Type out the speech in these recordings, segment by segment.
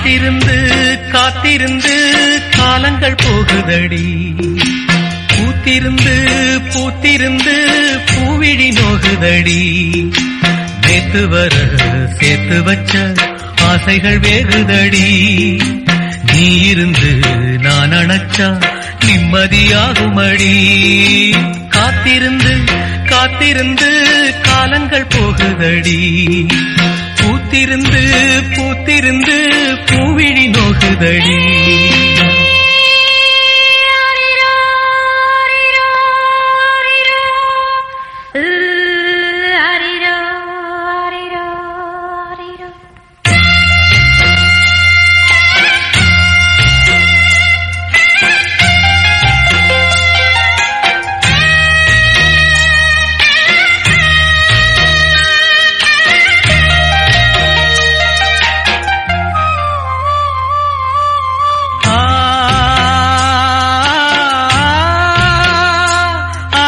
காத்திருந்து காத்திருந்து காலங்கள் போகுதடி பூத்திருந்து பூத்திருந்து பூவிழி நோகுதடி நேத்து வர சேர்த்து வச்ச ஆசைகள் வேகுதடி நீ இருந்து நான் அணைச்சா நிம்மதியாகுமடி காத்திருந்து காத்திருந்து காலங்கள் போகுதடி பூத்திருந்து பூத்திருந்து பூவிழி நோகுதடி ஆ, ஆ,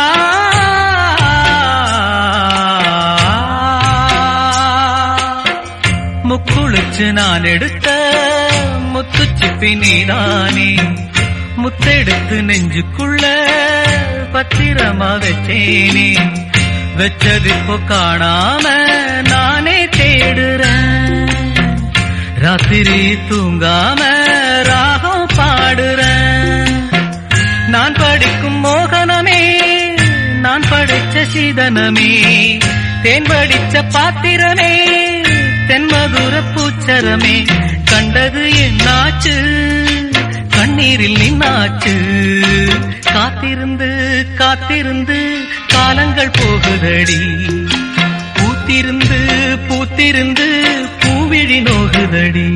முக்குளிச்சு நான் எடுத்த முத்துச்சிப்பி நீதானே முத்தெடுத்து நெஞ்சுக்குள்ள பத்திரமா வச்சேனே வச்சது இப்போ காணாம நானே தேடுறேன் ராத்திரி தூங்காம ராகம் பாடுறேன் நான் படிக்கும் மோகனமே நான் படைச்ச சீதனமே தேன் படிச்ச பாத்திரமே தென்மதுர பூச்சரமே கண்டது என்னாச்சு கண்ணீரில் நின்னாச்சு காத்திருந்து காத்திருந்து காலங்கள் போகுதடி பூத்திருந்து பூத்திருந்து பூவிழி நோகுதடி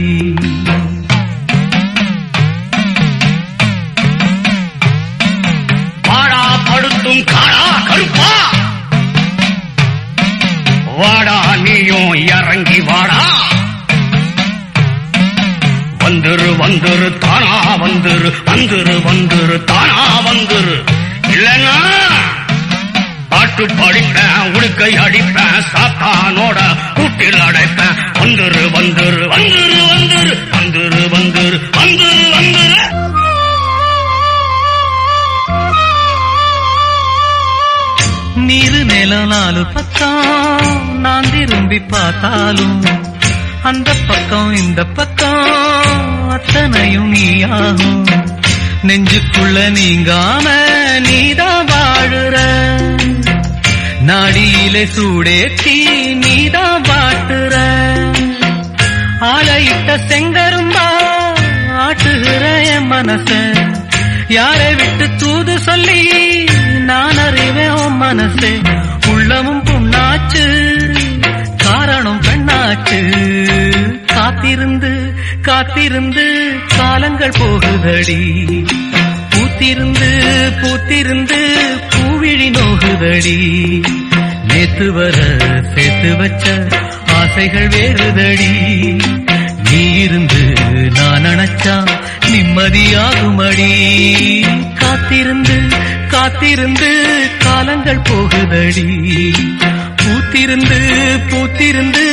வாடா படுத்தும் காடா கருப்பா வாடா நீயும் இறங்கி வாடா வந்துரு வந்துரு தானா வந்துரு வந்துரு வந்துரு தானா வந்துரு இல்லைன்னா பாட்டு படிப்பேன் உடுக்கை அடிப்பேன் சாத்தானோட கூட்டில் அடைப்பேன் வந்துரு வந்துரு வந்துரு வந்துரு வந்துரு வந்துரு வந்துரு வந்துரு நீரு நிலம் நாலு பக்கம் நான் திரும்பி பார்த்தாலும் அந்த பக்கம் இந்த பக்கம் அத்தனையும் நீயாகும் நெஞ்சுக்குள்ள நீங்காம நீதான் வாழுற நாடியிலே சூடேற்றி நீதான் வாட்டுற ஆளையிட்ட செங்கரும்பா ஆட்டுகிற என் மனச யாரை விட்டு தூது சொல்லி நான் அறிவேன் உன் மனசு உள்ளமும் புண்ணாச்சு காரணம் பெண்ணாச்சு காத்திருந்து காத்திருந்து காலங்கள் போகுதடி பூத்திருந்து பூத்திருந்து பூவிழி நோகுதடி நேத்து வர சேர்த்து வச்ச ஆசைகள் வேறுதடி நீ இருந்து நான் நினைச்சா நிம்மதியாகுமடி காத்திருந்து காத்திருந்து காலங்கள் போகுதடி பூத்திருந்து பூத்திருந்து